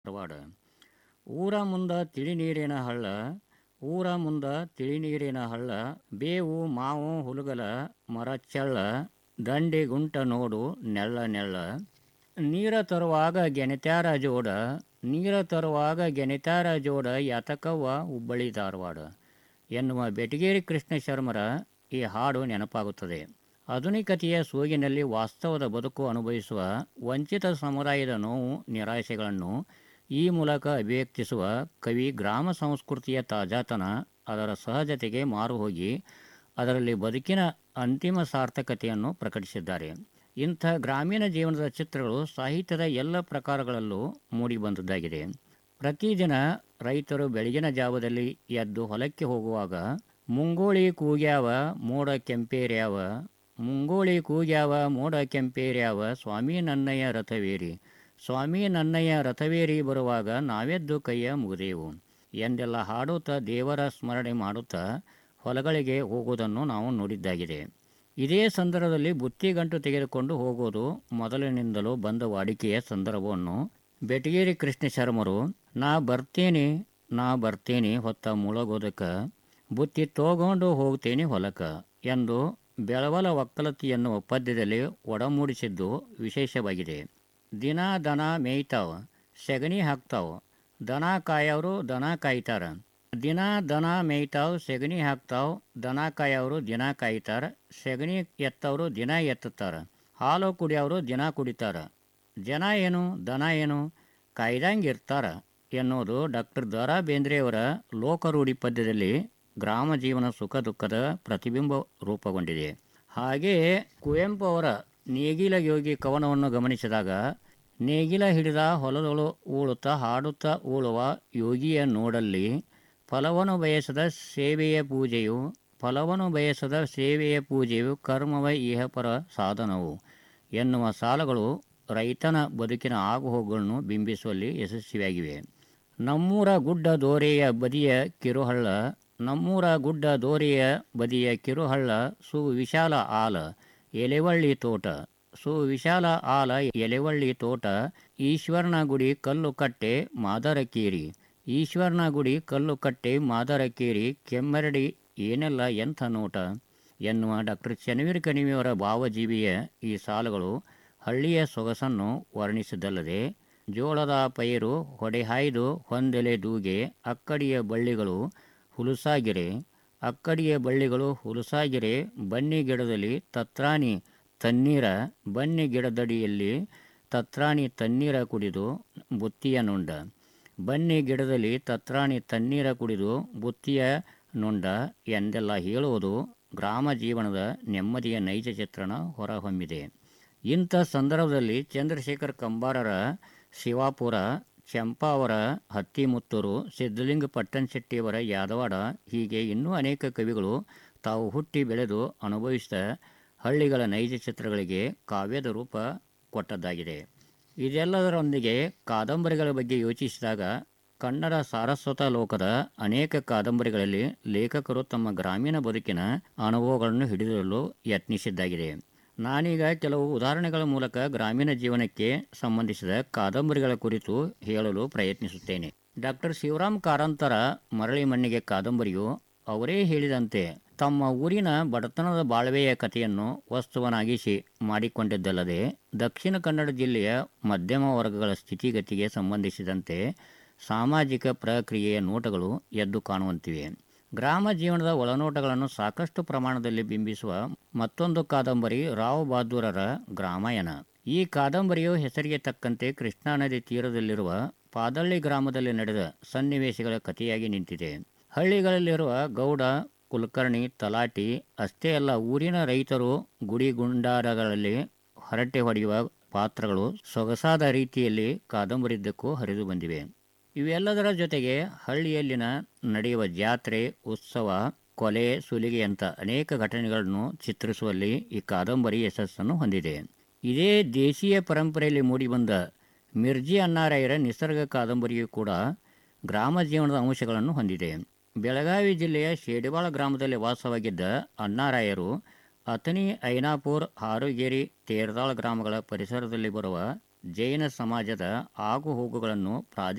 ಧಾರವಾಡ ಊರ ಮುಂದ ತಿಳಿ ನೀರಿನ ಹಳ್ಳ ಊರ ಮುಂದ ತಿಳಿ ನೀರಿನ ಹಳ್ಳ ಬೇವು ಮಾವು ಹುಲಗಲ ಮರ ಚೆಳ್ಳ ದಂಡಿ ಗುಂಟ ನೋಡು ನೆಳ್ಳ ನೆಳ್ಳ ನೀರ ತರುವಾಗ ಗೆಣತ್ಯಾರ ಜೋಡ ನೀರ ತರುವಾಗ ಗೆಣತ್ಯಾರ ಜೋಡ ಯಾತಕವ್ವ ಹುಬ್ಬಳ್ಳಿ ಧಾರವಾಡ ಎನ್ನುವ ಬೆಟಗೇರಿ ಕೃಷ್ಣ ಶರ್ಮರ ಈ ಹಾಡು ನೆನಪಾಗುತ್ತದೆ ಆಧುನಿಕತೆಯ ಸೋಗಿನಲ್ಲಿ ವಾಸ್ತವದ ಬದುಕು ಅನುಭವಿಸುವ ವಂಚಿತ ಸಮುದಾಯದ ನೋವು ನಿರಾಶೆಗಳನ್ನು ಈ ಮೂಲಕ ಅಭಿವ್ಯಕ್ತಿಸುವ ಕವಿ ಗ್ರಾಮ ಸಂಸ್ಕೃತಿಯ ತಾಜಾತನ ಅದರ ಸಹಜತೆಗೆ ಮಾರು ಹೋಗಿ ಅದರಲ್ಲಿ ಬದುಕಿನ ಅಂತಿಮ ಸಾರ್ಥಕತೆಯನ್ನು ಪ್ರಕಟಿಸಿದ್ದಾರೆ ಇಂಥ ಗ್ರಾಮೀಣ ಜೀವನದ ಚಿತ್ರಗಳು ಸಾಹಿತ್ಯದ ಎಲ್ಲ ಪ್ರಕಾರಗಳಲ್ಲೂ ಮೂಡಿಬಂದದ್ದಾಗಿದೆ ಪ್ರತಿದಿನ ರೈತರು ಬೆಳಗಿನ ಜಾವದಲ್ಲಿ ಎದ್ದು ಹೊಲಕ್ಕೆ ಹೋಗುವಾಗ ಮುಂಗೋಳಿ ಕೂಗ್ಯಾವ ಮೋಡ ಕೆಂಪೇರ್ಯಾವ ಮುಂಗೋಳಿ ಕೂಗ್ಯಾವ ಮೋಡ ಕೆಂಪೇರ್ಯಾವ ಸ್ವಾಮಿ ನನ್ನಯ್ಯ ರಥವೇರಿ ಸ್ವಾಮಿ ನನ್ನಯ್ಯ ರಥವೇರಿ ಬರುವಾಗ ನಾವೆದ್ದು ಕೈಯ ಮುಗಿದೆವು ಎಂದೆಲ್ಲ ಹಾಡುತ್ತಾ ದೇವರ ಸ್ಮರಣೆ ಮಾಡುತ್ತಾ ಹೊಲಗಳಿಗೆ ಹೋಗುವುದನ್ನು ನಾವು ನೋಡಿದ್ದಾಗಿದೆ ಇದೇ ಸಂದರ್ಭದಲ್ಲಿ ಬುತ್ತಿಗಂಟು ತೆಗೆದುಕೊಂಡು ಹೋಗೋದು ಮೊದಲಿನಿಂದಲೂ ಬಂದ ವಾಡಿಕೆಯ ಸಂದರ್ಭವನ್ನು ಬೆಟಗೇರಿ ಕೃಷ್ಣ ಶರ್ಮರು ನಾ ಬರ್ತೇನೆ ನಾ ಬರ್ತೇನೆ ಹೊತ್ತ ಮುಳಗೋದಕ್ಕ ಬುತ್ತಿ ತಗೊಂಡು ಹೋಗ್ತೇನೆ ಹೊಲಕ ಎಂದು ಬೆಳವಲ ಒಕ್ಕಲತಿ ಎನ್ನುವ ಪದ್ಯದಲ್ಲಿ ಒಡಮೂಡಿಸಿದ್ದು ವಿಶೇಷವಾಗಿದೆ ದಿನ ದನ ಮೇಯ್ತಾವ ಸೆಗಣಿ ಹಾಕ್ತಾವ ದನ ಕಾಯೋರು ದನ ಕಾಯ್ತಾರ ದಿನ ದನ ಮೇಯ್ತಾವ್ ಸೆಗಣಿ ಹಾಕ್ತಾವ್ ದನ ಕಾಯೋರು ದಿನ ಕಾಯ್ತಾರ ಸೆಗಣಿ ಎತ್ತವರು ದಿನ ಎತ್ತುತ್ತಾರ ಹಾಲು ಕುಡಿಯೋರು ದಿನ ಕುಡಿತಾರ ಜನ ಏನು ದನ ಏನು ಕಾಯ್ದಂಗೆ ಇರ್ತಾರ ಎನ್ನುವುದು ಡಾಕ್ಟರ್ ದ ರಾ ಬೇಂದ್ರೆಯವರ ಲೋಕರೂಢಿ ಪದ್ಯದಲ್ಲಿ ಗ್ರಾಮ ಜೀವನ ಸುಖ ದುಃಖದ ಪ್ರತಿಬಿಂಬ ರೂಪುಗೊಂಡಿದೆ ಹಾಗೆಯೇ ಕುವೆಂಪು ಅವರ ನೇಗಿಲ ಯೋಗಿ ಕವನವನ್ನು ಗಮನಿಸಿದಾಗ ನೇಗಿಲ ಹಿಡಿದ ಹೊಲದೊಳು ಊಳುತ್ತಾ ಹಾಡುತ್ತಾ ಊಳುವ ಯೋಗಿಯ ನೋಡಲ್ಲಿ ಫಲವನ್ನು ಬಯಸದ ಸೇವೆಯ ಪೂಜೆಯು ಫಲವನ್ನು ಬಯಸದ ಸೇವೆಯ ಪೂಜೆಯು ಕರ್ಮವ ಇಹಪರ ಸಾಧನವು ಎನ್ನುವ ಸಾಲಗಳು ರೈತನ ಬದುಕಿನ ಆಗುಹೋಗುಗಳನ್ನು ಬಿಂಬಿಸುವಲ್ಲಿ ಯಶಸ್ವಿಯಾಗಿವೆ ನಮ್ಮೂರ ಗುಡ್ಡ ದೋರೆಯ ಬದಿಯ ಕಿರುಹಳ್ಳ ನಮ್ಮೂರ ಗುಡ್ಡ ದೋರೆಯ ಬದಿಯ ಕಿರುಹಳ್ಳ ಸುವಿಶಾಲ ಆಲ ಎಲೆವಳ್ಳಿ ತೋಟ ಸುವಿಶಾಲ ಆಲ ಎಲೆವಳ್ಳಿ ತೋಟ ಈಶ್ವರನ ಗುಡಿ ಕಲ್ಲು ಕಟ್ಟೆ ಮಾದರಕೇರಿ ಈಶ್ವರನ ಗುಡಿ ಕಲ್ಲು ಕಟ್ಟೆ ಮಾದರಕೇರಿ ಕೆಮ್ಮರಡಿ ಏನೆಲ್ಲ ಎಂಥ ನೋಟ ಎನ್ನುವ ಡಾಕ್ಟರ್ ಚನ್ನವೀರ ಕಣಿವೆಯವರ ಭಾವಜೀವಿಯ ಈ ಸಾಲುಗಳು ಹಳ್ಳಿಯ ಸೊಗಸನ್ನು ವರ್ಣಿಸಿದ್ದಲ್ಲದೆ ಜೋಳದ ಪೈರು ಹೊಡೆಹಾಯ್ದು ಹೊಂದೆಲೆ ದೂಗೆ ಅಕ್ಕಡಿಯ ಬಳ್ಳಿಗಳು ಹುಲುಸಾಗಿರೆ ಅಕ್ಕಡಿಯ ಬಳ್ಳಿಗಳು ಹುಲುಸಾಗಿರೆ ಬನ್ನಿ ಗಿಡದಲ್ಲಿ ತತ್ರಾಣಿ ತಣ್ಣೀರ ಬನ್ನಿ ಗಿಡದಡಿಯಲ್ಲಿ ತತ್ರಾಣಿ ತಣ್ಣೀರ ಕುಡಿದು ಬುತ್ತಿಯ ನುಂಡ ಬನ್ನಿ ಗಿಡದಲ್ಲಿ ತತ್ರಾಣಿ ತಣ್ಣೀರ ಕುಡಿದು ಬುತ್ತಿಯ ನುಂಡ ಎಂದೆಲ್ಲ ಹೇಳುವುದು ಗ್ರಾಮ ಜೀವನದ ನೆಮ್ಮದಿಯ ನೈಜ ಚಿತ್ರಣ ಹೊರಹೊಮ್ಮಿದೆ ಇಂಥ ಸಂದರ್ಭದಲ್ಲಿ ಚಂದ್ರಶೇಖರ್ ಕಂಬಾರರ ಶಿವಾಪುರ ಚಂಪಾವರ ಹತ್ತಿಮುತ್ತೂರು ಸಿದ್ಧಲಿಂಗ ಪಟ್ಟಣಶೆಟ್ಟಿಯವರ ಯಾದವಾಡ ಹೀಗೆ ಇನ್ನೂ ಅನೇಕ ಕವಿಗಳು ತಾವು ಹುಟ್ಟಿ ಬೆಳೆದು ಅನುಭವಿಸಿದ ಹಳ್ಳಿಗಳ ನೈಜ ಚಿತ್ರಗಳಿಗೆ ಕಾವ್ಯದ ರೂಪ ಕೊಟ್ಟದ್ದಾಗಿದೆ ಇದೆಲ್ಲದರೊಂದಿಗೆ ಕಾದಂಬರಿಗಳ ಬಗ್ಗೆ ಯೋಚಿಸಿದಾಗ ಕನ್ನಡ ಸಾರಸ್ವತ ಲೋಕದ ಅನೇಕ ಕಾದಂಬರಿಗಳಲ್ಲಿ ಲೇಖಕರು ತಮ್ಮ ಗ್ರಾಮೀಣ ಬದುಕಿನ ಅನುಭವಗಳನ್ನು ಹಿಡಿದಿಡಲು ಯತ್ನಿಸಿದ್ದಾಗಿದೆ ನಾನೀಗ ಕೆಲವು ಉದಾಹರಣೆಗಳ ಮೂಲಕ ಗ್ರಾಮೀಣ ಜೀವನಕ್ಕೆ ಸಂಬಂಧಿಸಿದ ಕಾದಂಬರಿಗಳ ಕುರಿತು ಹೇಳಲು ಪ್ರಯತ್ನಿಸುತ್ತೇನೆ ಡಾಕ್ಟರ್ ಶಿವರಾಮ್ ಕಾರಂತರ ಮರಳಿ ಮಣ್ಣಿಗೆ ಕಾದಂಬರಿಯು ಅವರೇ ಹೇಳಿದಂತೆ ತಮ್ಮ ಊರಿನ ಬಡತನದ ಬಾಳ್ವೆಯ ಕಥೆಯನ್ನು ವಸ್ತುವನ್ನಾಗಿಸಿ ಮಾಡಿಕೊಂಡಿದ್ದಲ್ಲದೆ ದಕ್ಷಿಣ ಕನ್ನಡ ಜಿಲ್ಲೆಯ ಮಧ್ಯಮ ವರ್ಗಗಳ ಸ್ಥಿತಿಗತಿಗೆ ಸಂಬಂಧಿಸಿದಂತೆ ಸಾಮಾಜಿಕ ಪ್ರಕ್ರಿಯೆಯ ನೋಟಗಳು ಎದ್ದು ಕಾಣುವಂತಿವೆ ಗ್ರಾಮ ಜೀವನದ ಒಳನೋಟಗಳನ್ನು ಸಾಕಷ್ಟು ಪ್ರಮಾಣದಲ್ಲಿ ಬಿಂಬಿಸುವ ಮತ್ತೊಂದು ಕಾದಂಬರಿ ರಾವ್ ಬಹದ್ದೂರರ ಗ್ರಾಮಾಯಣ ಈ ಕಾದಂಬರಿಯು ಹೆಸರಿಗೆ ತಕ್ಕಂತೆ ಕೃಷ್ಣಾ ನದಿ ತೀರದಲ್ಲಿರುವ ಪಾದಳ್ಳಿ ಗ್ರಾಮದಲ್ಲಿ ನಡೆದ ಸನ್ನಿವೇಶಗಳ ಕಥೆಯಾಗಿ ನಿಂತಿದೆ ಹಳ್ಳಿಗಳಲ್ಲಿರುವ ಗೌಡ ಕುಲಕರ್ಣಿ ತಲಾಟಿ ಅಷ್ಟೇ ಅಲ್ಲ ಊರಿನ ರೈತರು ಗುಡಿ ಗುಂಡಾರಗಳಲ್ಲಿ ಹರಟೆ ಹೊಡೆಯುವ ಪಾತ್ರಗಳು ಸೊಗಸಾದ ರೀತಿಯಲ್ಲಿ ಕಾದಂಬರಿದ್ದಕ್ಕೂ ಹರಿದು ಬಂದಿವೆ ಇವೆಲ್ಲದರ ಜೊತೆಗೆ ಹಳ್ಳಿಯಲ್ಲಿನ ನಡೆಯುವ ಜಾತ್ರೆ ಉತ್ಸವ ಕೊಲೆ ಸುಲಿಗೆಯಂಥ ಅನೇಕ ಘಟನೆಗಳನ್ನು ಚಿತ್ರಿಸುವಲ್ಲಿ ಈ ಕಾದಂಬರಿ ಯಶಸ್ಸನ್ನು ಹೊಂದಿದೆ ಇದೇ ದೇಶೀಯ ಪರಂಪರೆಯಲ್ಲಿ ಮೂಡಿಬಂದ ಮಿರ್ಜಿ ಅಣ್ಣಾರಾಯರ ನಿಸರ್ಗ ಕಾದಂಬರಿಯೂ ಕೂಡ ಗ್ರಾಮ ಜೀವನದ ಅಂಶಗಳನ್ನು ಹೊಂದಿದೆ ಬೆಳಗಾವಿ ಜಿಲ್ಲೆಯ ಶೇಡಿವಾಳ ಗ್ರಾಮದಲ್ಲಿ ವಾಸವಾಗಿದ್ದ ಅಣ್ಣಾರಾಯರು ಅತನಿ ಐನಾಪುರ್ ಹಾರುಗೇರಿ ತೇರ್ದಾಳ್ ಗ್ರಾಮಗಳ ಪರಿಸರದಲ್ಲಿ ಬರುವ ಜೈನ ಸಮಾಜದ ಆಗುಹೋಗುಗಳನ್ನು ಪ್ರಾದೇಶಿಕ